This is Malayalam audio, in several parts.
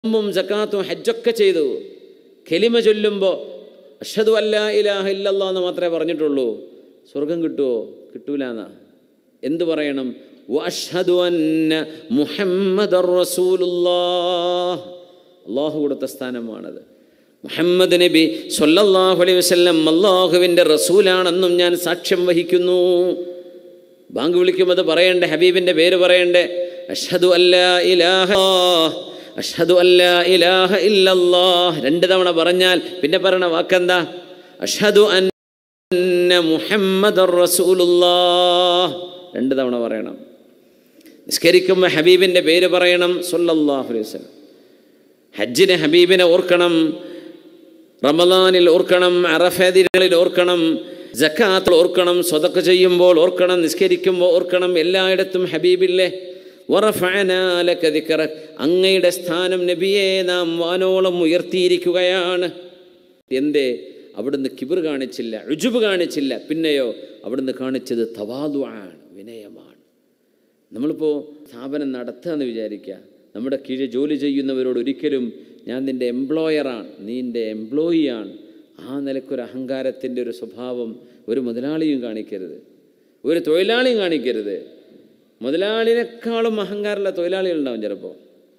ഉമ്മും സക്കാത്തും ഹജ്ജൊക്കെ ചെയ്തു കെലിമ ചൊല്ലുമ്പോൾ അഷദു അല്ല ഇലാഹ ഇല്ലല്ലാ എന്ന് മാത്രമേ പറഞ്ഞിട്ടുള്ളൂ സ്വർഗം കിട്ടുമോ കിട്ടൂല എന്നാ എന്ത് പറയണം വഅഷ്ഹദു അന്ന മുഹമ്മദർ റസൂലുള്ളാഹ് അള്ളാഹു കൊടുത്ത സ്ഥാനമാണത് മുഹമ്മദ് നബി സല്ലല്ലാഹു അലൈഹി വസല്ലം അള്ളാഹുവിൻ്റെ റസൂലാണെന്നും ഞാൻ സാക്ഷ്യം വഹിക്കുന്നു ബാങ്ക് വിളിക്കുമ്പോൾ അത് പറയണ്ടേ ഹബീബിൻ്റെ പേര് പറയണ്ടേ അഷ്ഹദു അല്ലാ ഇലാഹ അഷ്ഹദു അല്ലാ ഇലാഹ ഇല്ലല്ലാഹ് രണ്ട് തവണ പറഞ്ഞാൽ പിന്നെ പറയണ വാക്കെന്താ അഷ്ഹദു അന്ന മുഹമ്മദ് റസൂലുള്ളാഹ് രണ്ട് തവണ പറയണം നിസ്കരിക്കുമ്പോൾ ഹബീബിൻ്റെ പേര് പറയണം സല്ലല്ലാഹു അലൈഹി വസല്ലം ഹജ്ജിന് ഹബീബിനെ ഓർക്കണം റമദാനിൽ ഓർക്കണം അറഫദിനങ്ങളിൽ ഓർക്കണം ജക്കാത്തിൽ ഓർക്കണം സ്വതക്ക് ചെയ്യുമ്പോൾ ഓർക്കണം നിസ്കരിക്കുമ്പോൾ ഓർക്കണം എല്ലായിടത്തും ഹബീബില്ലേ വറഫഅനാലക ദിക്റക് അങ്ങയുടെ സ്ഥാനം നബിയെ നാം വാനോളം ഉയർത്തിയിരിക്കുകയാണ് എന്തേ അവിടുന്ന് കിബിർ കാണിച്ചില്ല രുജുബ് കാണിച്ചില്ല പിന്നെയോ അവിടുന്ന് കാണിച്ചത് തവാതുവാണ് വിനയമാണ് നമ്മളിപ്പോൾ സ്ഥാപനം നടത്തുക എന്ന് വിചാരിക്കുക നമ്മുടെ കീഴിൽ ജോലി ചെയ്യുന്നവരോട് ഒരിക്കലും ഞാൻ നിൻ്റെ എംപ്ലോയറാണ് നീ എൻ്റെ എംപ്ലോയിയാണ് ആ നിലക്കൊരു അഹങ്കാരത്തിൻ്റെ ഒരു സ്വഭാവം ഒരു മുതലാളിയും കാണിക്കരുത് ഒരു തൊഴിലാളിയും കാണിക്കരുത് മുതലാളിനേക്കാളും അഹങ്കാരമുള്ള തൊഴിലാളികളുണ്ടാവും ചിലപ്പോൾ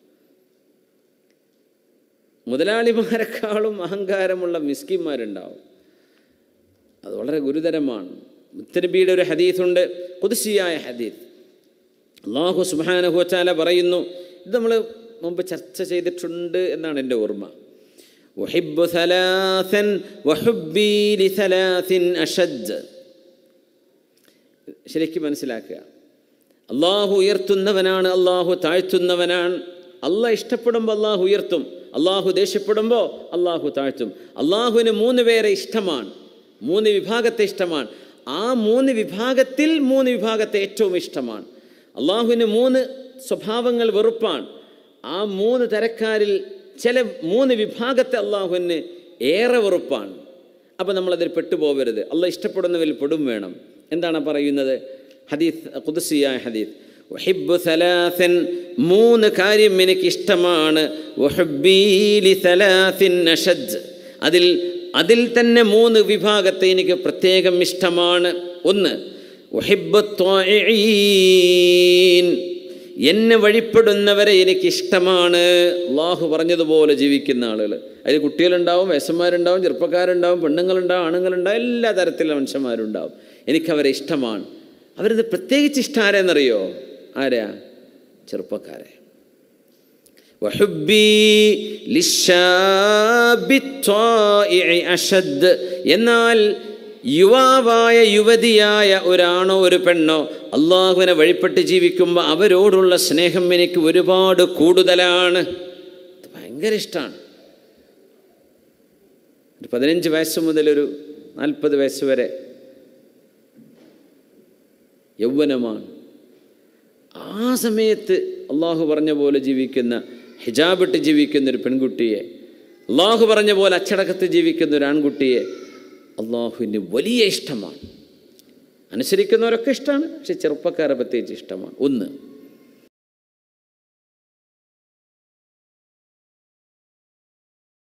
മുതലാളിമാരെക്കാളും അഹങ്കാരമുള്ള മിസ്കിന്മാരുണ്ടാവും അത് വളരെ ഗുരുതരമാണ് മുത്തനബിയുടെ ഒരു ഹദീസുണ്ട് കുതിശിയായ ഹദീസ് അള്ളാഹു സുബാനഹുവച്ചാല പറയുന്നു ഇത് നമ്മൾ മുമ്പ് ചർച്ച ചെയ്തിട്ടുണ്ട് എന്നാണ് എൻ്റെ ഓർമ്മ വഹിബ്ബു സലാസൻ വഹുബ്ബി ലിസലാസിൻ അഷദ് ശരിക്കും മനസ്സിലാക്കുക അള്ളാഹു ഉയർത്തുന്നവനാണ് അള്ളാഹു താഴ്ത്തുന്നവനാണ് അള്ളാഹ് ഇഷ്ടപ്പെടുമ്പോൾ അള്ളാഹു ഉയർത്തും അള്ളാഹു ദേഷ്യപ്പെടുമ്പോൾ അള്ളാഹു താഴ്ത്തും അള്ളാഹുവിന് മൂന്ന് പേരെ ഇഷ്ടമാണ് മൂന്ന് വിഭാഗത്തെ ഇഷ്ടമാണ് ആ മൂന്ന് വിഭാഗത്തിൽ മൂന്ന് വിഭാഗത്തെ ഏറ്റവും ഇഷ്ടമാണ് അള്ളാഹുവിന് മൂന്ന് സ്വഭാവങ്ങൾ വെറുപ്പാണ് ആ മൂന്ന് തരക്കാരിൽ ചില മൂന്ന് വിഭാഗത്തെ അള്ളാഹുവിന് ഏറെ വെറുപ്പാണ് അപ്പോൾ നമ്മളതിൽ പെട്ടുപോകരുത് അള്ളാഹ് ഇഷ്ടപ്പെടുന്നവരിൽ പെടും വേണം എന്താണ് പറയുന്നത് ഹദീസ് കുതിസിയായ ഹദീസ് വഹിബ്ബു സലാസൻ മൂന്ന് കാര്യം എനിക്ക് ഇഷ്ടമാണ് വഹബ്ബീലി സലാസിൻ അഷദ് അതിൽ അതിൽ തന്നെ മൂന്ന് വിഭാഗത്തെ എനിക്ക് പ്രത്യേകം ഇഷ്ടമാണ് ഒന്ന് വഹിബ്ബു ത്വാഇഈൻ എന്നെ വഴിപ്പെടുന്നവരെ എനിക്ക് ഇഷ്ടമാണ് അള്ളാഹു പറഞ്ഞതുപോലെ ജീവിക്കുന്ന ആളുകൾ അതിൽ കുട്ടികളുണ്ടാവും വയസ്സന്മാരുണ്ടാവും ചെറുപ്പക്കാരുണ്ടാവും പെണ്ണുങ്ങളുണ്ടാവും ആണുങ്ങളുണ്ടാവും എല്ലാ തരത്തിലുള്ള മനുഷ്യന്മാരുണ്ടാവും എനിക്കവരെ ഇഷ്ടമാണ് അവരിത് പ്രത്യേകിച്ച് ഇഷ്ടം ആരെന്നറിയോ ആരാ ചെറുപ്പക്കാരെ വഹുബ്ബി ലിശ്ശാബി ത്വാഇഇ അഷദ് എന്നാൽ യുവാവായ യുവതിയായ ഒരാണോ ഒരു പെണ്ണോ അള്ളാഹുവിനെ വഴിപ്പെട്ട് ജീവിക്കുമ്പോൾ അവരോടുള്ള സ്നേഹം എനിക്ക് ഒരുപാട് കൂടുതലാണ് ഇത് ഭയങ്കര ഇഷ്ടമാണ് ഒരു പതിനഞ്ച് വയസ്സ് മുതലൊരു നാൽപ്പത് വയസ്സ് വരെ യൗവനമാണ് ആ സമയത്ത് അള്ളാഹു പറഞ്ഞ പോലെ ജീവിക്കുന്ന ഹിജാബിട്ട് ജീവിക്കുന്ന ഒരു പെൺകുട്ടിയെ അള്ളാഹു പറഞ്ഞ പോലെ അച്ചടക്കത്ത് ജീവിക്കുന്ന ഒരു ആൺകുട്ടിയെ അള്ളാഹുവിന് വലിയ ഇഷ്ടമാണ് അനുസരിക്കുന്നവരൊക്കെ ഇഷ്ടമാണ് പക്ഷെ ചെറുപ്പക്കാരെ പ്രത്യേകിച്ച് ഇഷ്ടമാണ് ഒന്ന്